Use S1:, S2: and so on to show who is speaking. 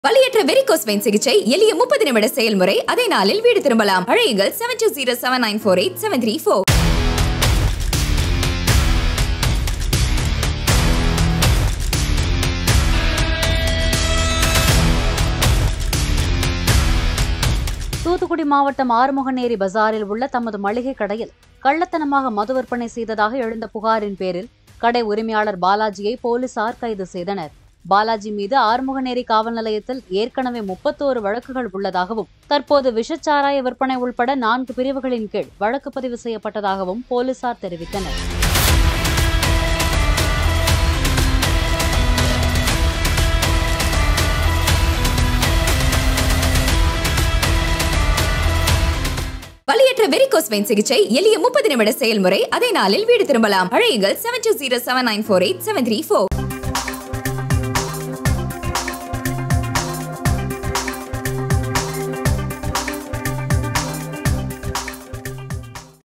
S1: வலியற்ற varicose vein சிகிச்சை எளிய முப்பது நிமிட செயல்முறை அதே நாளில் வீடு திரும்பலாம் அழையுங்கள் seven two zero seven nine four eight seven three four
S2: Thoothukudi மாவட்டம் ஆறுமுகநேரி பஜாரில் உள்ள தமது மளிகை கடையில் கள்ளத்தனமாக மது விற்பனை செய்ததாக எழுந்த புகாரின் பேரில் கடை உரிமையாளர் பாலாஜியை போலீசார் கைது செய்தனர் பாலாஜி மீது ஆறுமுகநேரி காவல் நிலையத்தில் ஏற்கனவே முப்பத்தோரு வழக்குகள் உள்ளதாகவும் தற்போது விஷச்சாராய விற்பனை உள்பட நான்கு பிரிவுகளின் கீழ் வழக்கு பதிவு செய்யப்பட்டதாகவும் போலீசார் தெரிவித்தனர்
S1: வலியற்ற வெரிகோஸ் வெயின் சிகிச்சை எளிய முப்பது நிமிட செயல்முறை அதே நாளில் வீடு திரும்பலாம் அழையுங்கள் seven two zero seven nine four eight seven three four